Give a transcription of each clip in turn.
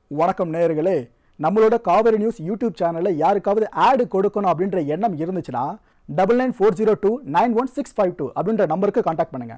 வணக்கம் நேயர்களே நம்மளோட காவேரி நியூஸ் யூடியூப் சேனலில் யாருக்காவது ஆடு கொடுக்கணும் அப்படின்ற எண்ணம் இருந்துச்சுன்னா double nine four zero two nine one six five two அப்படின்ற நம்பருக்கு காண்டாக்ட் பண்ணுங்க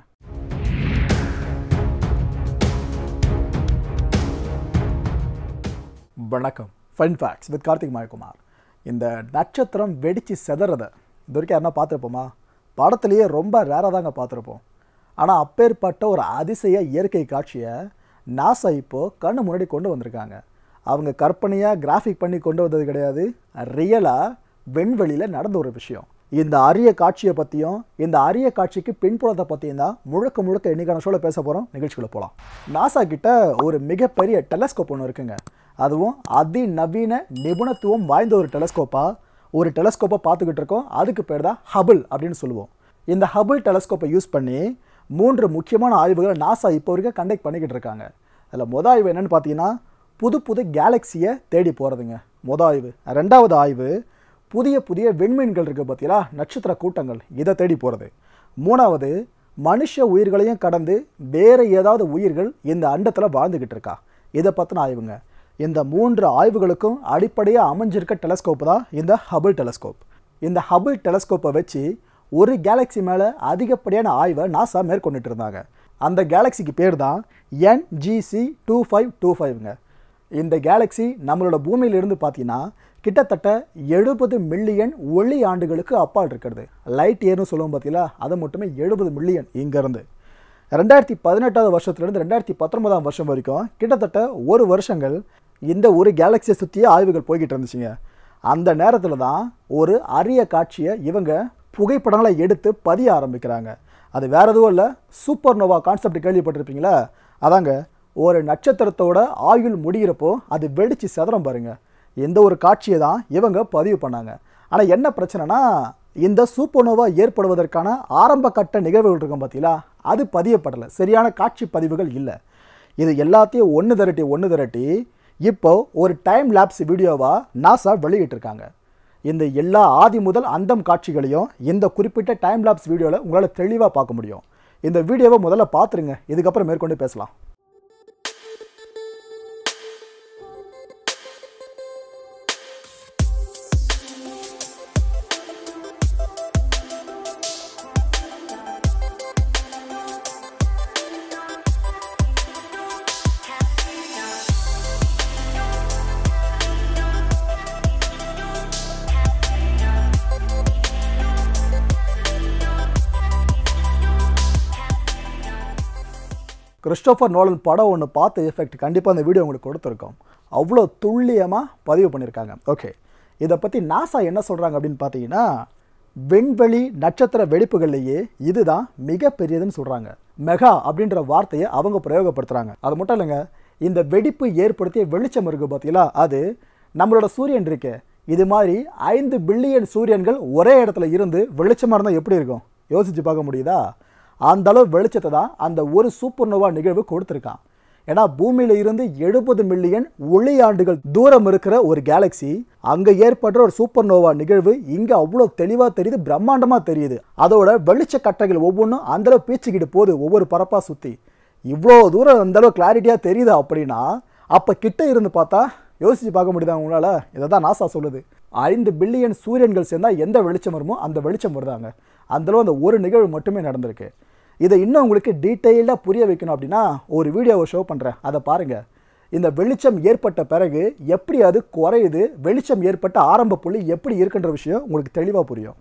வணக்கம் fun facts with Karthik Mayakumar இந்த நட்சத்திரம் வெடிச்சு செதறதை இது வரைக்கும் யாருன்னா பார்த்துருப்போமா படத்துலேயே ரொம்ப ரேராக தாங்க பார்த்துருப்போம் ஆனால் அப்பேற்பட்ட ஒரு அதிசய இயற்கை காட்சியை நாசா இப்போது கண்ணு முன்னாடி கொண்டு வந்திருக்காங்க அவங்க கற்பனையாக கிராஃபிக் பண்ணி கொண்டு வந்தது கிடையாது ரியலாக விண்வெளியில் நடந்த ஒரு விஷயம் இந்த அரிய காட்சியை பற்றியும் இந்த அரிய காட்சிக்கு பின்புலத்தை பற்றியும் தான் முழுக்க முழுக்க இன்னைக்கான ஷோவில் பேச போகிறோம் நிகழ்ச்சிக்குள்ள போகலாம் நாசா கிட்ட ஒரு மிகப்பெரிய டெலஸ்கோப் ஒன்று இருக்குங்க அதுவும் அதிநவீன நிபுணத்துவம் வாய்ந்த ஒரு டெலஸ்கோப்பாக ஒரு டெலஸ்கோப்பை பார்த்துக்கிட்டு இருக்கோம் அதுக்கு பேர் தான் ஹபிள் அப்படின்னு சொல்லுவோம் இந்த ஹபிள் டெலஸ்கோப்பை யூஸ் பண்ணி மூன்று முக்கியமான ஆய்வுகளை நாசா இப்போ வரைக்கும் கண்டக்ட் பண்ணிக்கிட்டு இருக்காங்க அதில் மொத ஆய்வு என்னன்னு பார்த்தீங்கன்னா புது புது கேலக்சியை தேடி போகிறதுங்க மொத ஆய்வு ரெண்டாவது ஆய்வு புதிய புதிய விண்மீன்கள் இருக்குது பார்த்தீங்களா நட்சத்திர கூட்டங்கள் இதை தேடி போகிறது மூணாவது மனுஷ உயிர்களையும் கடந்து வேறு ஏதாவது உயிர்கள் இந்த அண்டத்தில் வாழ்ந்துக்கிட்டு இருக்கா இதை பற்றின ஆய்வுங்க இந்த மூன்று ஆய்வுகளுக்கும் அடிப்படையாக அமைஞ்சிருக்க டெலஸ்கோப் தான் இந்த ஹபிள் டெலஸ்கோப் இந்த ஹபிள் டெலஸ்கோப்பை வச்சு ஒரு கேலக்ஸி மேலே அதிகப்படியான ஆய்வை நாசா மேற்கொண்டுட்டு இருந்தாங்க அந்த கேலக்ஸிக்கு பேர் தான் என்ஜிசி டூ ஃபைவ் டூ ஃபைவ்ங்க இந்த கேலக்ஸி நம்மளோட பூமியிலிருந்து பார்த்தீங்கன்னா கிட்டத்தட்ட எழுபது மில்லியன் ஒளி ஆண்டுகளுக்கு அப்பால் இருக்கிறது லைட் இயர்னு சொல்லுவோம் பார்த்தீங்களா அது மட்டுமே எழுபது மில்லியன் இங்கேருந்து ரெண்டாயிரத்தி பதினெட்டாவது வருஷத்துலேருந்து ரெண்டாயிரத்தி பத்தொன்பதாம் வருஷம் வரைக்கும் கிட்டத்தட்ட ஒரு வருஷங்கள் இந்த ஒரு கேலக்சியை சுற்றியே ஆய்வுகள் போய்கிட்டு இருந்துச்சுங்க அந்த நேரத்தில் தான் ஒரு அரிய காட்சியை இவங்க புகைப்படங்களை எடுத்து பதிய ஆரம்பிக்கிறாங்க அது வேற எதுவும் இல்லை சூப்பர் நோவா கான்செப்ட் கேள்விப்பட்டிருப்பீங்களா அதாங்க ஒரு நட்சத்திரத்தோட ஆயுள் முடிகிறப்போ அது வெடிச்சு செதறம் பாருங்க இந்த ஒரு காட்சியை தான் இவங்க பதிவு பண்ணாங்க ஆனால் என்ன பிரச்சனைனா இந்த சூப்பர்னோவா ஏற்படுவதற்கான ஆரம்ப கட்ட நிகழ்வுகள் இருக்கும் பார்த்தீங்களா அது பதியப்படலை சரியான காட்சி பதிவுகள் இல்லை இது எல்லாத்தையும் ஒன்று திரட்டி ஒன்று திரட்டி இப்போ ஒரு டைம் லேப்ஸ் வீடியோவாக நாசா வெளியிட்டிருக்காங்க இந்த எல்லா ஆதி முதல் அந்தம் காட்சிகளையும் இந்த குறிப்பிட்ட டைம் லேப்ஸ் வீடியோவில் உங்களால் தெளிவாக பார்க்க முடியும் இந்த வீடியோவை முதல்ல பார்த்துருங்க இதுக்கப்புறம் மேற்கொண்டு பேசலாம் கிறிஸ்டோஃபர் நோலன் படம் ஒன்று பார்த்த எஃபெக்ட் கண்டிப்பாக அந்த வீடியோ உங்களுக்கு கொடுத்துருக்கோம் அவ்வளோ துல்லியமாக பதிவு பண்ணியிருக்காங்க ஓகே இதை பற்றி நாசா என்ன சொல்கிறாங்க அப்படின்னு பார்த்தீங்கன்னா விண்வெளி நட்சத்திர வெடிப்புகள்லேயே இதுதான் மிகப்பெரியதுன்னு சொல்கிறாங்க மெகா அப்படின்ற வார்த்தையை அவங்க பிரயோகப்படுத்துகிறாங்க அது மட்டும் இல்லைங்க இந்த வெடிப்பு ஏற்படுத்திய வெளிச்சம் இருக்குது பார்த்தீங்களா அது நம்மளோட சூரியன் இருக்கே இது மாதிரி ஐந்து பில்லியன் சூரியன்கள் ஒரே இடத்துல இருந்து வெளிச்சமாக இருந்தால் எப்படி இருக்கும் யோசித்து பார்க்க முடியுதா அந்த அளவு வெளிச்சத்தை தான் அந்த ஒரு சூப்பர் நோவா நிகழ்வு கொடுத்துருக்கான் ஏன்னா பூமியில இருந்து எழுபது மில்லியன் ஒளி ஆண்டுகள் தூரம் இருக்கிற ஒரு கேலக்ஸி அங்க ஏற்படுற ஒரு சூப்பர் நோவா நிகழ்வு இங்க அவ்வளோ தெளிவா தெரியுது பிரம்மாண்டமா தெரியுது அதோட வெளிச்ச கட்டைகள் ஒவ்வொன்றும் அந்த அளவு பீச்சுக்கிட்டு போகுது ஒவ்வொரு பரப்பா சுத்தி இவ்வளோ தூரம் அந்த அளவு கிளாரிட்டியா தெரியுது அப்படின்னா அப்ப கிட்ட இருந்து பார்த்தா யோசிச்சு பார்க்க முடியுதா உங்களால இதை தான் நாசா சொல்லுது ஐந்து பில்லியன் சூரியன்கள் சேர்ந்தா எந்த வெளிச்சம் வருமோ அந்த வெளிச்சம் வருதாங்க அந்த அளவு அந்த ஒரு நிகழ்வு மட்டுமே நடந்திருக்கு இதை இன்னும் உங்களுக்கு டீட்டெயில்டாக புரிய வைக்கணும் அப்படின்னா ஒரு வீடியோவை ஷோ பண்ணுறேன் அதை பாருங்கள் இந்த வெளிச்சம் ஏற்பட்ட பிறகு எப்படி அது குறையுது வெளிச்சம் ஏற்பட்ட ஆரம்ப புள்ளி எப்படி இருக்குன்ற விஷயம் உங்களுக்கு தெளிவாக புரியும்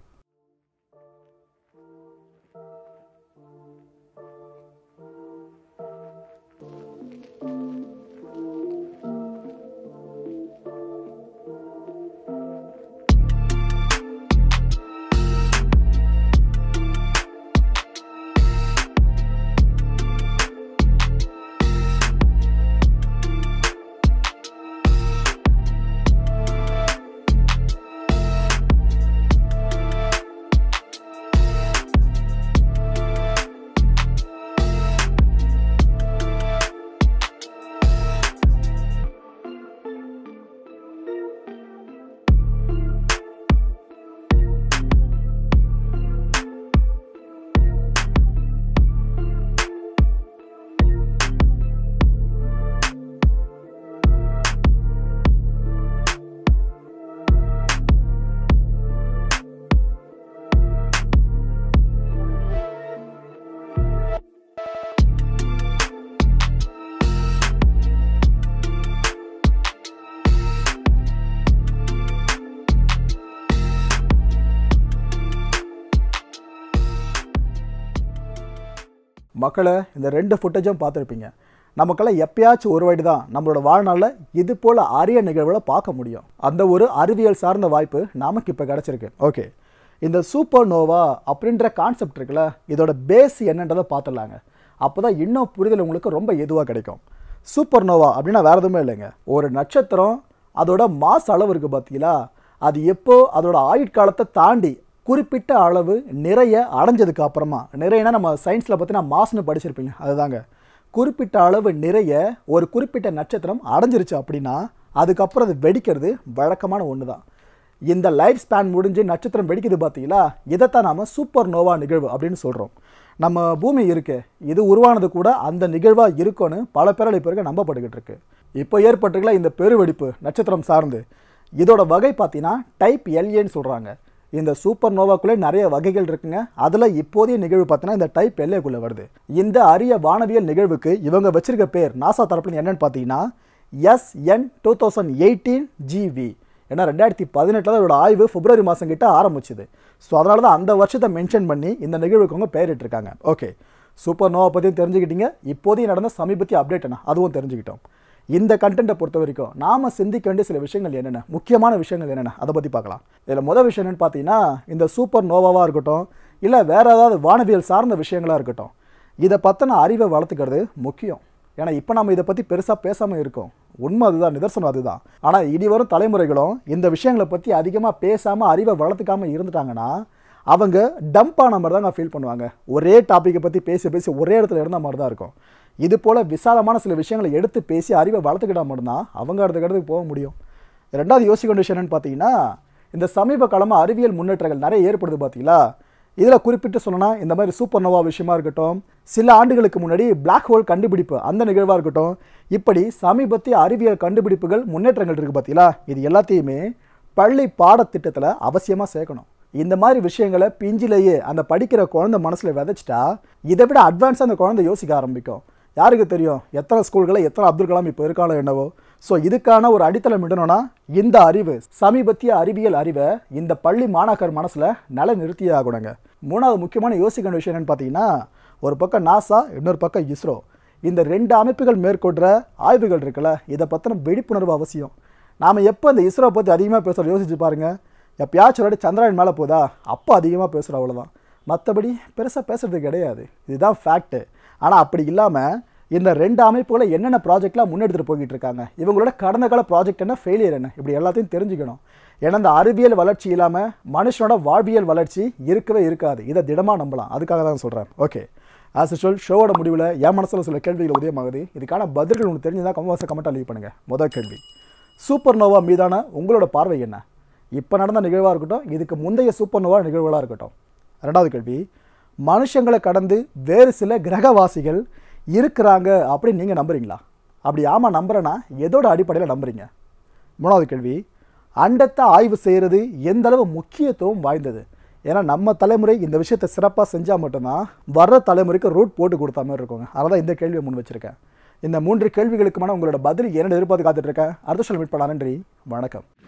மக்களை இந்த ரெண்டு ஃபுட்டேஜும் பார்த்துருப்பீங்க நமக்கெல்லாம் எப்பயாச்சும் ஒரு வாட்டி தான் நம்மளோட வாழ்நாளில் இது போல் அரிய நிகழ்வுகளை பார்க்க முடியும் அந்த ஒரு அறிவியல் சார்ந்த வாய்ப்பு நமக்கு இப்போ கிடச்சிருக்கு ஓகே இந்த சூப்பர் நோவா அப்படின்ற கான்செப்ட் இருக்குல்ல இதோட பேஸ் என்னன்றதை பார்த்துடலாங்க அப்போ தான் இன்னும் புரிதல் உங்களுக்கு ரொம்ப எதுவாக கிடைக்கும் சூப்பர் நோவா அப்படின்னா வேறு எதுவுமே இல்லைங்க ஒரு நட்சத்திரம் அதோட மாச அளவு இருக்குது பார்த்தீங்களா அது எப்போ அதோட ஆயுட்காலத்தை தாண்டி குறிப்பிட்ட அளவு நிறைய அடைஞ்சதுக்கு அப்புறமா நிறையனா நம்ம சயின்ஸில் பார்த்தீங்கன்னா மாஸ்னு படிச்சிருப்பீங்க அதுதாங்க குறிப்பிட்ட அளவு நிறைய ஒரு குறிப்பிட்ட நட்சத்திரம் அடைஞ்சிருச்சு அப்படின்னா அதுக்கப்புறம் அது வெடிக்கிறது வழக்கமான ஒன்று தான் இந்த லைஃப் ஸ்பேன் முடிஞ்சு நட்சத்திரம் வெடிக்குது பார்த்தீங்களா இதைத்தான் நாம சூப்பர் நோவா நிகழ்வு அப்படின்னு சொல்கிறோம் நம்ம பூமி இருக்கு இது உருவானது கூட அந்த நிகழ்வாக இருக்கும்னு பல பேரால் இப்போ இருக்க நம்பப்பட்டுக்கிட்டு இருக்கு இப்போ ஏற்பட்டிருக்கல இந்த பெருவெடிப்பு நட்சத்திரம் சார்ந்து இதோட வகை பார்த்தீங்கன்னா டைப் எல்ஏன்னு சொல்கிறாங்க இந்த சூப்பர் நோவாக்குள்ளே நிறைய வகைகள் இருக்குங்க அதில் இப்போதைய நிகழ்வு பார்த்தீங்கன்னா இந்த டைப் எல்ஏக்குள்ளே வருது இந்த அரிய வானவியல் நிகழ்வுக்கு இவங்க வச்சிருக்க பேர் நாசா தரப்புல என்னன்னு பார்த்தீங்கன்னா SN two thousand eighteen GV ஏன்னா ரெண்டாயிரத்தி பதினெட்டில் இதோட ஆய்வு பிப்ரவரி மாதம் கிட்ட ஆரம்பிச்சுது ஸோ அதனால தான் அந்த வருஷத்தை மென்ஷன் பண்ணி இந்த நிகழ்வுக்கு அவங்க பெயரிட்டிருக்காங்க ஓகே சூப்பர் நோவா பற்றியும் தெரிஞ்சுக்கிட்டீங்க இப்போதையும் நடந்த சமீபத்திய அப்டேட் என்ன அதுவும் தெரிஞ்சுக்கிட்டோம் இந்த கண்டென்ட்டை பொறுத்த வரைக்கும் நாம் சிந்திக்க வேண்டிய சில விஷயங்கள் என்னென்ன முக்கியமான விஷயங்கள் என்னென்ன அதை பற்றி பார்க்கலாம் இதில் முதல் விஷயம் என்னென்னு பார்த்தீங்கன்னா இந்த சூப்பர் நோவாவாக இருக்கட்டும் இல்லை வேறு ஏதாவது வானவியல் சார்ந்த விஷயங்களாக இருக்கட்டும் இதை பற்றின அறிவை வளர்த்துக்கிறது முக்கியம் ஏன்னா இப்போ நம்ம இதை பற்றி பெருசாக பேசாமல் இருக்கோம் உண்மை அதுதான் நிதர்சனம் அதுதான் ஆனால் இனி வரும் தலைமுறைகளும் இந்த விஷயங்களை பற்றி அதிகமாக பேசாமல் அறிவை வளர்த்துக்காமல் இருந்துட்டாங்கன்னா அவங்க டம்ப் ஆன மாதிரி தான் ஃபீல் பண்ணுவாங்க ஒரே டாப்பிக்கை பற்றி பேசி பேசி ஒரே இடத்துல இருந்த மாதிரி தான் இருக்கும் இது போல் விசாலமான சில விஷயங்களை எடுத்து பேசி அறிவை வளர்த்துக்கிட்டா மட்டும்தான் அவங்க அடுத்த இடத்துக்கு போக முடியும் ரெண்டாவது யோசிக்க வேண்டிய விஷயம் என்னன்னு பார்த்தீங்கன்னா இந்த சமீப காலமாக அறிவியல் முன்னேற்றங்கள் நிறைய ஏற்படுது பார்த்தீங்களா இதில் குறிப்பிட்டு சொல்லணும்னா இந்த மாதிரி சூப்பர் நோவா விஷயமா இருக்கட்டும் சில ஆண்டுகளுக்கு முன்னாடி Black ஹோல் கண்டுபிடிப்பு அந்த நிகழ்வாக இருக்கட்டும் இப்படி சமீபத்திய அறிவியல் கண்டுபிடிப்புகள் முன்னேற்றங்கள் இருக்குது பார்த்தீங்களா இது எல்லாத்தையுமே பள்ளி பாடத்திட்டத்தில் அவசியமாக சேர்க்கணும் இந்த மாதிரி விஷயங்களை பிஞ்சிலேயே அந்த படிக்கிற குழந்தை மனசில் விதைச்சிட்டா இதை விட அட்வான்ஸாக அந்த குழந்தை யோசிக்க ஆரம்பிக்கும் யாருக்கு தெரியும் எத்தனை ஸ்கூல்களில் எத்தனை அப்துல் கலாம் இப்போ இருக்கானோ என்னவோ ஸோ இதுக்கான ஒரு அடித்தளம் இடணும்னா இந்த அறிவு சமீபத்திய அறிவியல் அறிவை இந்த பள்ளி மாணாக்கர் மனசில் நிலை நிறுத்தியே ஆகணுங்க மூணாவது முக்கியமான யோசிக்க வேண்டிய விஷயம் என்னன்னு பார்த்தீங்கன்னா ஒரு பக்கம் நாசா இன்னொரு பக்கம் இஸ்ரோ இந்த ரெண்டு அமைப்புகள் மேற்கொள்கிற ஆய்வுகள் இருக்குல்ல இதை பற்றின விழிப்புணர்வு அவசியம் நாம் எப்போ இந்த இஸ்ரோ பற்றி அதிகமாக பேசுகிறோம் யோசிச்சு பாருங்க எப்பயாச்சும் ஒரு வாட்டி சந்திராயன் மேலே போதா அப்போ அதிகமாக பேசுகிறோம் அவ்வளோதான் மற்றபடி பெருசாக பேசுறது கிடையாது இதுதான் ஃபேக்ட்டு ஆனால் அப்படி இல்லாமல் இந்த ரெண்டு அமைப்புகளை என்னென்ன ப்ராஜெக்ட்லாம் முன்னெடுத்துட்டு போய்கிட்டு இருக்காங்க இவங்களோட கடந்த கால ப்ராஜெக்ட் என்ன ஃபெயிலியர் என்ன இப்படி எல்லாத்தையும் தெரிஞ்சுக்கணும் ஏன்னா இந்த அறிவியல் வளர்ச்சி இல்லாமல் மனுஷனோட வாழ்வியல் வளர்ச்சி இருக்கவே இருக்காது இதை திடமாக நம்பலாம் அதுக்காக தான் சொல்கிறேன் ஓகே ஆஸ் யூஷுவல் ஷோவோட முடிவில் என் மனசில் சில கேள்விகள் உதயமாகுது இதுக்கான பதில்கள் உங்களுக்கு தெரிஞ்சதா கமெண்ட்ஸை கமெண்ட்டாக லீவ் பண்ணுங்கள் முதல் கேள்வி சூப்பர் நோவா மீதான உங்களோட பார்வை என்ன இப்போ நடந்த நிகழ்வாக இருக்கட்டும் இதுக்கு முந்தைய சூப்பர் நோவா நிகழ்வுகளாக இருக்கட்டும் ரெண்டாவது கேள்வி மனுஷங்களை கடந்து வேறு சில கிரகவாசிகள் இருக்கிறாங்க அப்படின்னு நீங்கள் நம்புறீங்களா அப்படி ஆமாம் நம்புறேன்னா எதோட அடிப்படையில் நம்புறீங்க மூணாவது கேள்வி அண்டத்தை ஆய்வு செய்கிறது எந்த அளவு முக்கியத்துவம் வாய்ந்தது ஏன்னா நம்ம தலைமுறை இந்த விஷயத்தை சிறப்பாக செஞ்சால் மட்டும்தான் வர்ற தலைமுறைக்கு ரூட் போட்டு கொடுத்த மாதிரி இருக்குங்க அதனால தான் இந்த கேள்வியை முன் வச்சிருக்கேன் இந்த மூன்று கேள்விகளுக்குமான உங்களோட பதில் என்ன எதிர்பார்த்து காத்துட்டு இருக்கேன் அடுத்த சொல்ல மீட் பண்ணலாம் நன்றி வணக்கம்